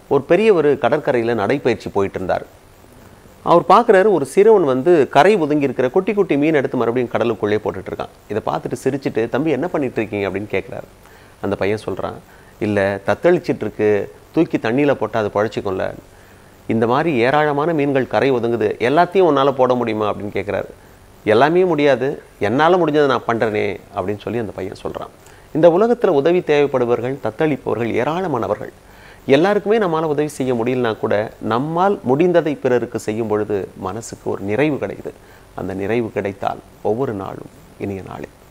ஒரு பெரிய ஒரு கடற்கரையில் நடைப்பயிற்சி போயிட்டு இருந்தார் அவர் பார்க்குறாரு ஒரு சிறுவன் வந்து கரை ஒதுங்கி இருக்கிற குட்டி குட்டி மீன் எடுத்து மறுபடியும் கடலுக்குள்ளே போட்டுட்டு இருக்கான் இதை பார்த்துட்டு சிரிச்சிட்டு தம்பி என்ன பண்ணிட்டு இருக்கீங்க அப்படின்னு கேட்குறாரு அந்த பையன் சொல்கிறான் இல்லை தத்தளிச்சிட்டு இருக்கு தூக்கி தண்ணியில் போட்டால் அது பழச்சிக்கும்ல இந்த மாதிரி ஏராளமான மீன்கள் கரை ஒதுங்குது எல்லாத்தையும் உன்னால் போட முடியுமா அப்படின்னு கேட்குறாரு எல்லாமே முடியாது என்னால் முடிஞ்சதை நான் பண்ணுறேனே அப்படின்னு சொல்லி அந்த பையன் சொல்கிறான் இந்த உலகத்தில் உதவி தேவைப்படுபவர்கள் தத்தளிப்பவர்கள் ஏராளமானவர்கள் எல்லாருக்குமே நம்மால் உதவி செய்ய முடியலனா கூட நம்மால் முடிந்ததை பிறருக்கு செய்யும் பொழுது மனசுக்கு ஒரு நிறைவு கிடைக்குது அந்த நிறைவு கிடைத்தால் ஒவ்வொரு நாளும் இனிய நாளே